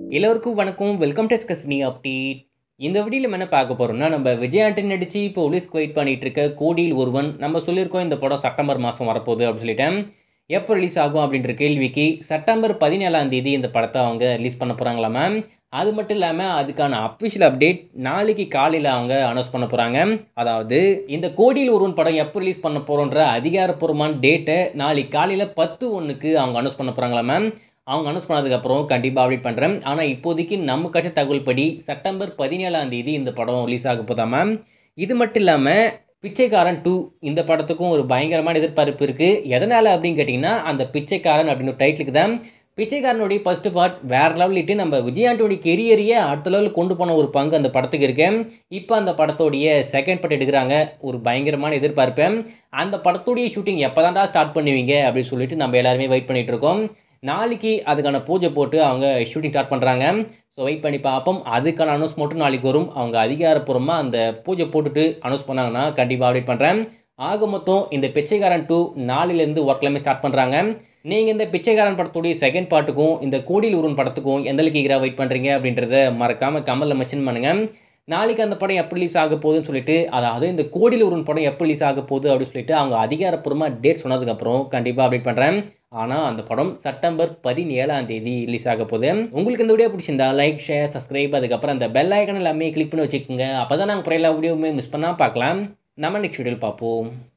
எல்லோருக்கும் வணக்கம் welcome to ஸ்கஸ்னி update இந்த வீடியோவில் நம்ம என்ன பார்க்க போகிறோம்னா நம்ம விஜய் ஆண்டன் நடித்து இப்போ போலீஸ்க்கு வெயிட் பண்ணிட்டு இருக்க கோடியில் ஒருவன் நம்ம சொல்லியிருக்கோம் இந்த படம் செப்டம்பர் மாதம் வரப்போகுது அப்படின்னு சொல்லிட்டேன் எப்போ ரிலீஸ் ஆகும் அப்படின்ற கேள்விக்கு செப்டம்பர் பதினேழாம் தேதி இந்த படத்தை அவங்க ரிலீஸ் பண்ண போகிறாங்களா மேம் அது மட்டும் இல்லாமல் அதுக்கான அஃபிஷியல் அப்டேட் நாளைக்கு காலையில் அவங்க அனௌன்ஸ் பண்ண போகிறாங்க அதாவது இந்த கோடியில் ஒருவன் படம் எப்போ ரிலீஸ் பண்ண போகிறோன்ற அதிகாரப்பூர்வமான டேட்டை நாளைக்கு காலையில் பத்து ஒன்றுக்கு அவங்க அனௌன்ஸ் பண்ண போகிறாங்களா மேம் அவங்க அனௌன்ஸ் பண்ணதுக்கப்புறம் கண்டிப்பாக அப்டேட் பண்ணுறேன் ஆனால் இப்போதைக்கு நம்ம கட்சி தகவல் படி செப்டம்பர் பதினேழாம் தேதி இந்த படம் ரிலீஸ் ஆக போதா மேம் இது மட்டும் இல்லாமல் பிச்சைக்காரன் டூ இந்த படத்துக்கும் ஒரு பயங்கரமான எதிர்பார்ப்பு இருக்குது எதனால் அப்படின்னு கேட்டிங்கன்னா அந்த பிச்சைக்காரன் அப்படின்னு ஒரு டைட்டிலுக்கு தான் பிச்சைக்காரனுடைய ஃபர்ஸ்ட் பார்ட் வேற லெவல் இட்டு நம்ம விஜயாண்டோடைய கெரியரையே அடுத்த லெவலில் கொண்டு போன ஒரு பங்கு அந்த படத்துக்கு இருக்கு இப்போ அந்த படத்தோடைய செகண்ட் பார்ட் எடுக்கிறாங்க ஒரு பயங்கரமான எதிர்பார்ப்பு அந்த படத்துடைய ஷூட்டிங் எப்போ தான்டா ஸ்டார்ட் பண்ணுவீங்க அப்படின்னு சொல்லிட்டு நம்ம எல்லாருமே வெயிட் பண்ணிட்டு இருக்கோம் நாளைக்கு அதுக்கான பூஜை போட்டு அவங்க ஷூட்டிங் ஸ்டார்ட் பண்ணுறாங்க ஸோ வெயிட் பண்ணி பார்ப்போம் அதுக்கான அனௌன்ஸ் மட்டும் நாளைக்கு வரும் அவங்க அதிகாரப்பூர்வமாக அந்த பூஜை போட்டுட்டு அனௌன்ஸ் பண்ணாங்கன்னா கண்டிப்பாக அப்டேட் பண்ணுறேன் ஆக மொத்தம் இந்த பிச்சைக்காரன் டூ நாளிலேருந்து ஒர்க் எல்லாமே ஸ்டார்ட் பண்ணுறாங்க நீங்கள் இந்த பிச்சைக்காரன் படத்துடைய செகண்ட் பார்ட்டுக்கும் இந்த கோடியில் உருவன் படத்துக்கும் எந்த அளவுக்கு ஈகராக வெயிட் பண்ணுறீங்க அப்படின்றத மறக்காமல் கமலில் மென்ஷன் பண்ணுங்கள் நாளைக்கு அந்த படம் எப்போ ரிலீஸ் ஆக போகுதுன்னு சொல்லிட்டு அதாவது இந்த கோடியில் உருவன் படம் எப்போ ரிலீஸ் ஆக போகுது அப்படின்னு சொல்லிட்டு அவங்க அதிகாரப்பூர்வமாக டேட் சொன்னதுக்கப்புறம் கண்டிப்பாக அப்டேட் பண்ணுறேன் ஆனால் அந்த படம் செப்டம்பர் பதினேழாம் தேதி ரிலீஸ் ஆக போகுது உங்களுக்கு இந்த வீடியோ பிடிச்சிருந்தா லைக் ஷேர் சப்ஸ்கிரைப் அதுக்கப்புறம் அந்த பெல் ஐக்கன் எல்லாமே கிளிக் பண்ணி வச்சுக்கோங்க அப்போ தான் நாங்கள் எல்லா வீடியோவுமே மிஸ் பண்ணால் பார்க்கலாம் நம்ம நெக்ஸ்ட் வீடியோவில் பார்ப்போம்